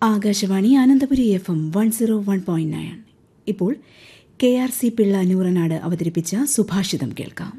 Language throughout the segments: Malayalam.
Akashvani Anandapuri F M one zero one point nine ഇപ്പോൾ K R C Pillai Nooranad അവതരിപ്പിച്ച സുഭാഷിതം കേൾക്കാം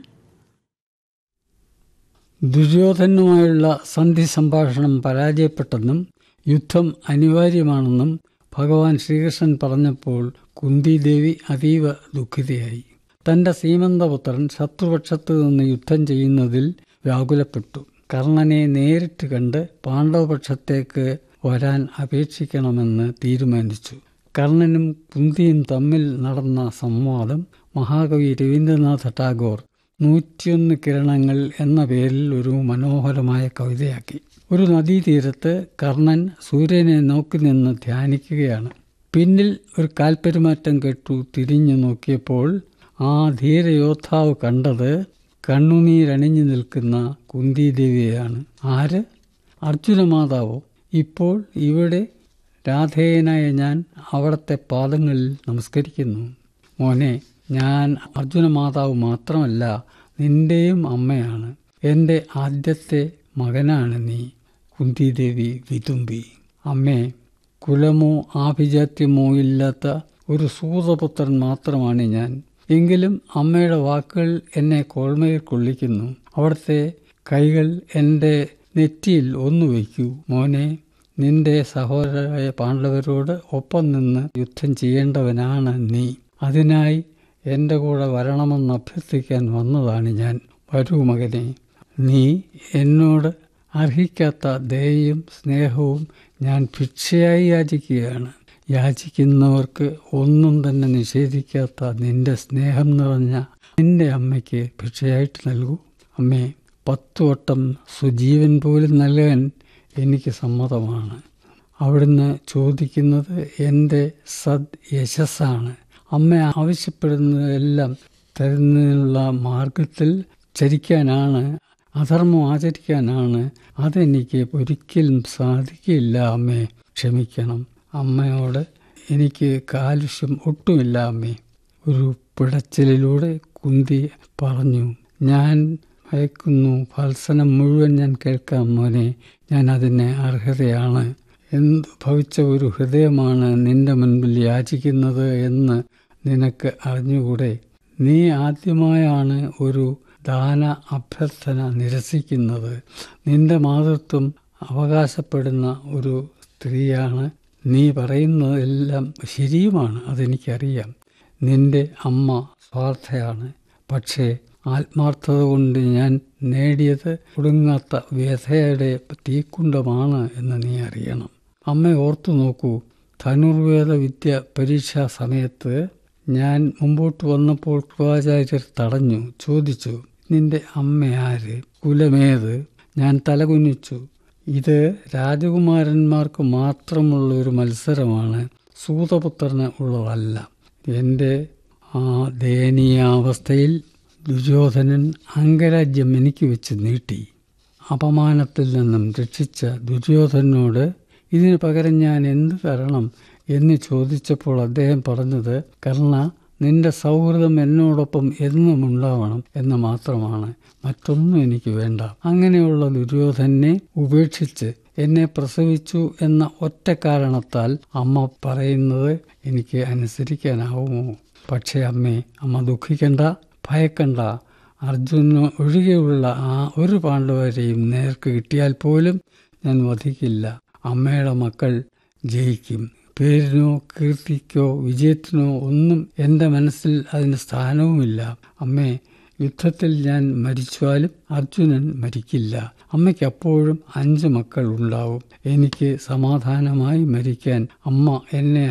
ദുര്യോധനുമായുള്ള സന്ധി സംഭാഷണം പരാജയപ്പെട്ടെന്നും യുദ്ധം അനിവാര്യമാണെന്നും ഭഗവാൻ ശ്രീകൃഷ്ണൻ പറഞ്ഞപ്പോൾ കുന്തിദേവി അതീവ ദുഃഖിതയായി തന്റെ സീമന്തപുത്രൻ ശത്രുപക്ഷത്ത് നിന്ന് യുദ്ധം ചെയ്യുന്നതിൽ വ്യാകുലപ്പെട്ടു കർണനെ നേരിട്ട് കണ്ട് പാണ്ഡവപക്ഷത്തേക്ക് വരാൻ അപേക്ഷിക്കണമെന്ന് തീരുമാനിച്ചു കർണനും കുന്തിയും തമ്മിൽ നടന്ന സംവാദം മഹാകവി രവീന്ദ്രനാഥ ടാഗോർ നൂറ്റിയൊന്ന് കിരണങ്ങൾ എന്ന പേരിൽ ഒരു മനോഹരമായ കവിതയാക്കി ഒരു നദീതീരത്ത് കർണൻ സൂര്യനെ നോക്കി നിന്ന് ധ്യാനിക്കുകയാണ് പിന്നിൽ ഒരു കാൽപ്പെരുമാറ്റം കേട്ടു തിരിഞ്ഞു നോക്കിയപ്പോൾ ആ ധീരയോദ്ധാവ് കണ്ടത് കണ്ണുനീരണിഞ്ഞു നിൽക്കുന്ന കുന്തിദേവിയെയാണ് ആര് അർജുനമാതാവോ ഇപ്പോൾ ഇവിടെ രാധേയനായ ഞാൻ അവിടുത്തെ പാദങ്ങളിൽ നമസ്കരിക്കുന്നു മോനെ ഞാൻ അർജുനമാതാവ് മാത്രമല്ല നിന്റെയും അമ്മയാണ് എൻ്റെ ആദ്യത്തെ മകനാണ് നീ കുന്തിദേവി വിതുമ്പി അമ്മേ കുലമോ ആഭിജാത്യമോ ഇല്ലാത്ത ഒരു സൂതപുത്രൻ മാത്രമാണ് ഞാൻ എങ്കിലും അമ്മയുടെ വാക്കുകൾ എന്നെ കോൾമയിൽ കൊള്ളിക്കുന്നു അവിടുത്തെ കൈകൾ എൻ്റെ നെറ്റിയിൽ ഒന്നു വയ്ക്കൂ മോനെ നിന്റെ സഹോദരരായ പാണ്ഡവരോട് ഒപ്പം നിന്ന് യുദ്ധം ചെയ്യേണ്ടവനാണ് നീ അതിനായി എൻ്റെ കൂടെ വരണമെന്ന് അഭ്യർത്ഥിക്കാൻ വന്നതാണ് ഞാൻ വരൂ മകനെ നീ എന്നോട് അർഹിക്കാത്ത ദയയും സ്നേഹവും ഞാൻ ഭിക്ഷയായി യാചിക്കുകയാണ് യാചിക്കുന്നവർക്ക് ഒന്നും തന്നെ നിഷേധിക്കാത്ത നിന്റെ സ്നേഹം നിറഞ്ഞ നിന്റെ അമ്മയ്ക്ക് ഭിക്ഷയായിട്ട് നൽകൂ അമ്മേ പത്തു വട്ടം സുജീവൻ പോലും നൽകാൻ എനിക്ക് സമ്മതമാണ് അവിടുന്ന് ചോദിക്കുന്നത് എൻ്റെ സദ് യശസ്സാണ് അമ്മ ആവശ്യപ്പെടുന്നതെല്ലാം തരുന്നതിനുള്ള മാർഗത്തിൽ ചരിക്കാനാണ് അധർമ്മം ആചരിക്കാനാണ് അതെനിക്ക് ഒരിക്കലും സാധിക്കില്ല അമ്മേ ക്ഷമിക്കണം അമ്മയോട് എനിക്ക് കാലുഷ്യം ഒട്ടുമില്ല അമ്മേ ഒരു പിടച്ചിലിലൂടെ കുന്തി പറഞ്ഞു ഞാൻ ഭയക്കുന്നു ഫത്സനം മുഴുവൻ ഞാൻ കേൾക്കാം മോനെ ഞാൻ അതിന് അർഹതയാണ് എന്ത് ഭവിച്ച ഒരു ഹൃദയമാണ് നിന്റെ മുൻപിൽ യാചിക്കുന്നത് എന്ന് നിനക്ക് അറിഞ്ഞുകൂടെ നീ ആദ്യമായാണ് ഒരു ദാന അഭ്യർത്ഥന നിരസിക്കുന്നത് നിന്റെ മാതൃത്വം അവകാശപ്പെടുന്ന ഒരു സ്ത്രീയാണ് നീ പറയുന്നതെല്ലാം ശരിയുമാണ് അതെനിക്കറിയാം നിന്റെ അമ്മ സ്വാർത്ഥയാണ് പക്ഷേ ആത്മാർത്ഥത കൊണ്ട് ഞാൻ നേടിയത് ഒടുങ്ങാത്ത വ്യഥയുടെ തീക്കുണ്ടമാണ് എന്ന് നീ അറിയണം അമ്മ ഓർത്തു നോക്കൂ ധനുർവേദ വിദ്യ പരീക്ഷാ സമയത്ത് ഞാൻ മുമ്പോട്ട് വന്നപ്പോൾ കൃപാചാര്യർ തടഞ്ഞു ചോദിച്ചു നിന്റെ അമ്മ ആര് കുലമേത് ഞാൻ തലകുനിച്ചു ഇത് രാജകുമാരന്മാർക്ക് മാത്രമുള്ള ഒരു മത്സരമാണ് സൂതപുത്രന് ഉള്ളതല്ല എൻ്റെ ആ ദയനീയാവസ്ഥയിൽ ദുര്യോധനൻ അംഗരാജ്യം എനിക്ക് വെച്ച് നീട്ടി അപമാനത്തിൽ നിന്നും രക്ഷിച്ച ദുര്യോധനോട് ഇതിന് പകരം ഞാൻ എന്ത് തരണം എന്ന് ചോദിച്ചപ്പോൾ അദ്ദേഹം പറഞ്ഞത് കർണ നിന്റെ സൗഹൃദം എന്നോടൊപ്പം എന്നും ഉണ്ടാവണം എന്ന് മാത്രമാണ് മറ്റൊന്നും എനിക്ക് വേണ്ട അങ്ങനെയുള്ള ദുര്യോധനെ ഉപേക്ഷിച്ച് എന്നെ പ്രസവിച്ചു എന്ന ഒറ്റ കാരണത്താൽ അമ്മ പറയുന്നത് എനിക്ക് അനുസരിക്കാനാവുമോ പക്ഷേ അമ്മേ അമ്മ ദുഃഖിക്കണ്ട ഭയക്കണ്ട അർജുന ഒഴികെയുള്ള ആ ഒരു പാണ്ഡവരെയും നേർക്ക് കിട്ടിയാൽ പോലും ഞാൻ വധിക്കില്ല അമ്മയുടെ മക്കൾ ജയിക്കും പേരിനോ കീർത്തിക്കോ വിജയത്തിനോ ഒന്നും എൻ്റെ മനസ്സിൽ അതിന് സ്ഥാനവുമില്ല അമ്മേ യുദ്ധത്തിൽ ഞാൻ മരിച്ചാലും അർജുനൻ മരിക്കില്ല അമ്മയ്ക്ക് അപ്പോഴും അഞ്ച് മക്കൾ ഉണ്ടാവും എനിക്ക് സമാധാനമായി മരിക്കാൻ അമ്മ എന്നെ